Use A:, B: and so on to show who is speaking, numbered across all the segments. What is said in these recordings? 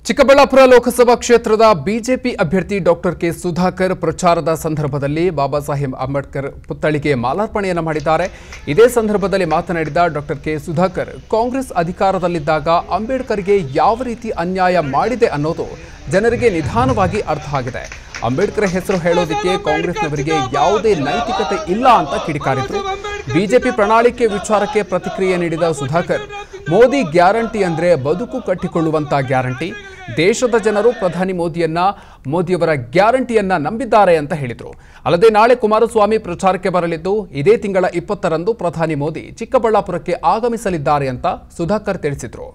A: ಚಿಕ್ಕಬಳ್ಳಾಪುರ ಲೋಕಸಭಾ ಕ್ಷೇತ್ರದ ಬಿಜೆಪಿ ಅಭ್ಯರ್ಥಿ doctor K Sudhakar ಪ್ರಚಾರದ ಸಂದರ್ಭದಲ್ಲಿ ಬಾಬಾ ಸಾಹೇಬ್ ಅಂಬೇಡ್ಕರ್ ಪುತ್ಥಳಿಗೆ ಮಾಲಾರ್ಪಣೆಯನ್ನು ಮಾಡಿದ್ದಾರೆ ಇದೇ ಸಂದರ್ಭದಲ್ಲಿ ಮಾತನಾಡಿದ ಡಾಕ್ಟರ್ ಕೆ ಸುಧಾಕರ್ ಕಾಂಗ್ರೆಸ್ ಅಧಿಕಾರದಲ್ಲಿದ್ದಾಗ ಅಂಬೇಡ್ಕರ್ಗೆ ಯಾವ ರೀತಿ ಅನ್ಯಾಯ ಮಾಡಿದೆ ಅನ್ನೋದು ಜನರಿಗೆ ನಿಧಾನವಾಗಿ ಅರ್ಥ ಆಗಿದೆ ಅಂಬೇಡ್ಕರ್ ಹೆಸರು ಹೇಳೋದಕ್ಕೆ ಕಾಂಗ್ರೆಸ್ನವರಿಗೆ ಯಾವುದೇ ನೈತಿಕತೆ ಇಲ್ಲ ಅಂತ ಕಿಡಿಕಾರಿದ್ರು ಬಿಜೆಪಿ ಪ್ರಣಾಳಿಕೆ ವಿಚಾರಕ್ಕೆ ಪ್ರತಿಕ್ರಿಯೆ ನೀಡಿದ ಸುಧಾಕರ್ ಮೋದಿ ಗ್ಯಾರಂಟಿ ಅಂದ್ರೆ ಬದುಕು ಕಟ್ಟಿಕೊಳ್ಳುವಂತ ಗ್ಯಾರಂಟಿ ದೇಶದ ಜನರು ಪ್ರಧಾನಿ ಮೋದಿಯನ್ನ ಮೋದಿಯವರ ಗ್ಯಾರಂಟಿಯನ್ನ ನಂಬಿದ್ದಾರೆ ಅಂತ ಹೇಳಿದರು ಅಲ್ಲದೆ ನಾಳೆ ಕುಮಾರಸ್ವಾಮಿ ಪ್ರಚಾರಕ್ಕೆ ಬರಲಿದ್ದು ಇದೇ ತಿಂಗಳ ಇಪ್ಪತ್ತರಂದು ಪ್ರಧಾನಿ ಮೋದಿ ಚಿಕ್ಕಬಳ್ಳಾಪುರಕ್ಕೆ ಆಗಮಿಸಲಿದ್ದಾರೆ ಅಂತ ಸುಧಾಕರ್ ತಿಳಿಸಿದರು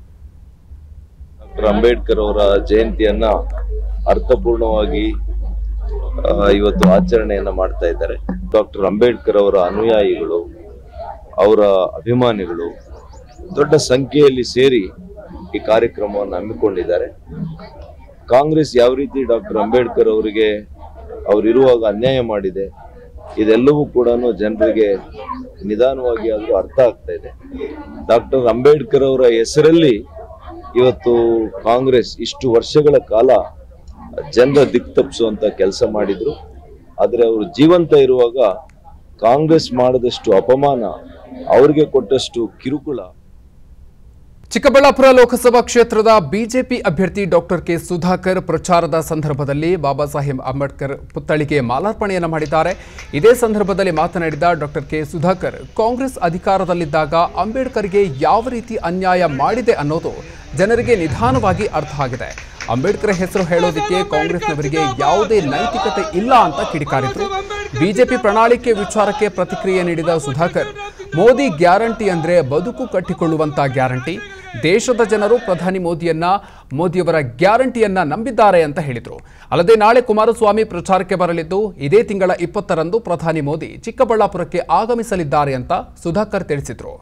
B: ಡಾಕ್ಟರ್ ಅಂಬೇಡ್ಕರ್ ಅವರ ಜಯಂತಿಯನ್ನ ಅರ್ಥಪೂರ್ಣವಾಗಿ ಆ, ಇವತ್ತು ಆಚರಣೆಯನ್ನ ಮಾಡ್ತಾ ಇದ್ದಾರೆ ಡಾಕ್ಟರ್ ಅಂಬೇಡ್ಕರ್ ಅವರ ಅನುಯಾಯಿಗಳು ಅವರ ಅಭಿಮಾನಿಗಳು ದೊಡ್ಡ ಸಂಖ್ಯೆಯಲ್ಲಿ ಸೇರಿ ಈ ಕಾರ್ಯಕ್ರಮವನ್ನು ಹಮ್ಮಿಕೊಂಡಿದ್ದಾರೆ ಕಾಂಗ್ರೆಸ್ ಯಾವ ರೀತಿ ಡಾಕ್ಟರ್ ಅಂಬೇಡ್ಕರ್ ಅವರಿಗೆ ಅವರಿರುವಾಗ ಅನ್ಯಾಯ ಮಾಡಿದೆ ಇದೆಲ್ಲವೂ ಕೂಡ ಜನರಿಗೆ ನಿಧಾನವಾಗಿ ಆದರೂ ಅರ್ಥ ಆಗ್ತಾ ಇದೆ ಡಾಕ್ಟರ್ ಅಂಬೇಡ್ಕರ್ ಅವರ ಹೆಸರಲ್ಲಿ ಇವತ್ತು ಕಾಂಗ್ರೆಸ್ ಇಷ್ಟು ವರ್ಷಗಳ ಕಾಲ ಜನರ ದಿಕ್ ತಪ್ಪಿಸುವಂತ ಕೆಲಸ ಮಾಡಿದ್ರು ಆದ್ರೆ ಅವರು ಜೀವಂತ ಇರುವಾಗ ಕಾಂಗ್ರೆಸ್ ಮಾಡದಷ್ಟು ಅಪಮಾನ ಅವ್ರಿಗೆ ಕೊಟ್ಟಷ್ಟು ಕಿರುಕುಳ
A: ಚಿಕ್ಕಬಳ್ಳಾಪುರ ಲೋಕಸಭಾ ಕ್ಷೇತ್ರದ ಬಿಜೆಪಿ ಅಭ್ಯರ್ಥಿ ಡಾಕ್ಟರ್ ಕೆ ಸುಧಾಕರ್ ಪ್ರಚಾರದ ಸಂದರ್ಭದಲ್ಲಿ ಬಾಬಾ ಸಾಹೇಬ್ ಅಂಬೇಡ್ಕರ್ ಪುತ್ಥಳಿಗೆ ಮಾಲಾರ್ಪಣೆಯನ್ನು ಮಾಡಿದ್ದಾರೆ ಇದೇ ಸಂದರ್ಭದಲ್ಲಿ ಮಾತನಾಡಿದ ಡಾಕ್ಟರ್ ಕೆ ಸುಧಾಕರ್ ಕಾಂಗ್ರೆಸ್ ಅಧಿಕಾರದಲ್ಲಿದ್ದಾಗ ಅಂಬೇಡ್ಕರ್ಗೆ ಯಾವ ರೀತಿ ಅನ್ಯಾಯ ಮಾಡಿದೆ ಅನ್ನೋದು ಜನರಿಗೆ ನಿಧಾನವಾಗಿ ಅರ್ಥ ಆಗಿದೆ ಅಂಬೇಡ್ಕರ್ ಹೆಸರು ಹೇಳೋದಕ್ಕೆ ಕಾಂಗ್ರೆಸ್ನವರಿಗೆ ಯಾವುದೇ ನೈತಿಕತೆ ಇಲ್ಲ ಅಂತ ಕಿಡಿಕಾರಿದ್ರು ಬಿಜೆಪಿ ಪ್ರಣಾಳಿಕೆ ವಿಚಾರಕ್ಕೆ ಪ್ರತಿಕ್ರಿಯೆ ನೀಡಿದ ಸುಧಾಕರ್ ಮೋದಿ ಗ್ಯಾರಂಟಿ ಅಂದ್ರೆ ಬದುಕು ಕಟ್ಟಿಕೊಳ್ಳುವಂತ ಗ್ಯಾರಂಟಿ ದೇಶದ ಜನರು ಪ್ರಧಾನಿ ಮೋದಿಯನ್ನ ಮೋದಿಯವರ ಗ್ಯಾರಂಟಿಯನ್ನ ನಂಬಿದ್ದಾರೆ ಅಂತ ಹೇಳಿದರು ಅಲ್ಲದೆ ನಾಳೆ ಕುಮಾರಸ್ವಾಮಿ ಪ್ರಚಾರಕ್ಕೆ ಬರಲಿದ್ದು ಇದೇ ತಿಂಗಳ ಇಪ್ಪತ್ತರಂದು ಪ್ರಧಾನಿ ಮೋದಿ ಚಿಕ್ಕಬಳ್ಳಾಪುರಕ್ಕೆ ಆಗಮಿಸಲಿದ್ದಾರೆ ಅಂತ ಸುಧಾಕರ್ ತಿಳಿಸಿದರು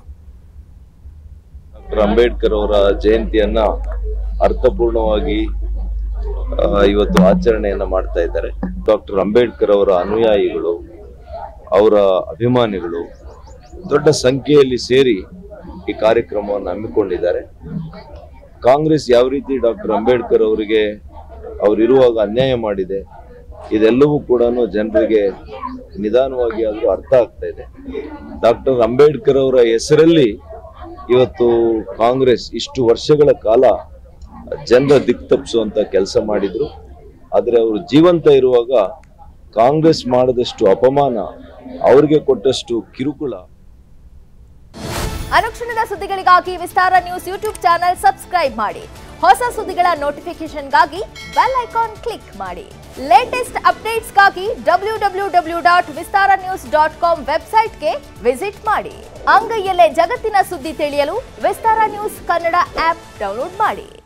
B: ಡಾಕ್ಟರ್ ಅಂಬೇಡ್ಕರ್ ಅವರ ಜಯಂತಿಯನ್ನ ಅರ್ಥಪೂರ್ಣವಾಗಿ ಆ, ಇವತ್ತು ಆಚರಣೆಯನ್ನ ಮಾಡ್ತಾ ಇದ್ದಾರೆ ಡಾಕ್ಟರ್ ಅಂಬೇಡ್ಕರ್ ಅವರ ಅನುಯಾಯಿಗಳು ಅವರ ಅಭಿಮಾನಿಗಳು ದೊಡ್ಡ ಸಂಖ್ಯೆಯಲ್ಲಿ ಸೇರಿ ಈ ಕಾರ್ಯಕ್ರಮವನ್ನು ಹಮ್ಮಿಕೊಂಡಿದ್ದಾರೆ ಕಾಂಗ್ರೆಸ್ ಯಾವ ರೀತಿ ಡಾಕ್ಟರ್ ಅಂಬೇಡ್ಕರ್ ಅವರಿಗೆ ಅವರಿರುವಾಗ ಅನ್ಯಾಯ ಮಾಡಿದೆ ಇದೆಲ್ಲವೂ ಕೂಡ ಜನರಿಗೆ ನಿಧಾನವಾಗಿ ಆದರೂ ಅರ್ಥ ಆಗ್ತಾ ಇದೆ ಡಾಕ್ಟರ್ ಅಂಬೇಡ್ಕರ್ ಅವರ ಹೆಸರಲ್ಲಿ ಇವತ್ತು ಕಾಂಗ್ರೆಸ್ ಇಷ್ಟು ವರ್ಷಗಳ ಕಾಲ ಜನರ ದಿಕ್ ತಪ್ಪಿಸುವಂತ ಕೆಲಸ ಮಾಡಿದ್ರು ಆದ್ರೆ ಅವರು ಜೀವಂತ ಇರುವಾಗ ಕಾಂಗ್ರೆಸ್ ಮಾಡದಷ್ಟು ಅಪಮಾನ ಅವ್ರಿಗೆ ಕೊಟ್ಟಷ್ಟು ಕಿರುಕುಳ
C: ಅನುಕ್ಷಣದ ಸುದ್ದಿಗಳಿಗಾಗಿ Vistara news YouTube channel subscribe ಮಾಡಿ ಹೊಸ ಸುದ್ದಿಗಳ ನೋಟಿಫಿಕೇಶನ್ಗಾಗಿ ಬೆಲ್ ಐಕಾನ್ ಕ್ಲಿಕ್ ಮಾಡಿ ಲೇಟೆಸ್ಟ್ ಅಪ್ಡೇಟ್ಸ್ಗಾಗಿ W W W dot Vistara news dot com ವೆಬ್ಸೈಟ್ಗೆ ವಿಸಿಟ್ ಮಾಡಿ ಅಂಗೈಯಲ್ಲೇ ಜಗತ್ತಿನ ಸುದ್ದಿ ತಿಳಿಯಲು Vistara news Kannada app download ಮಾಡಿ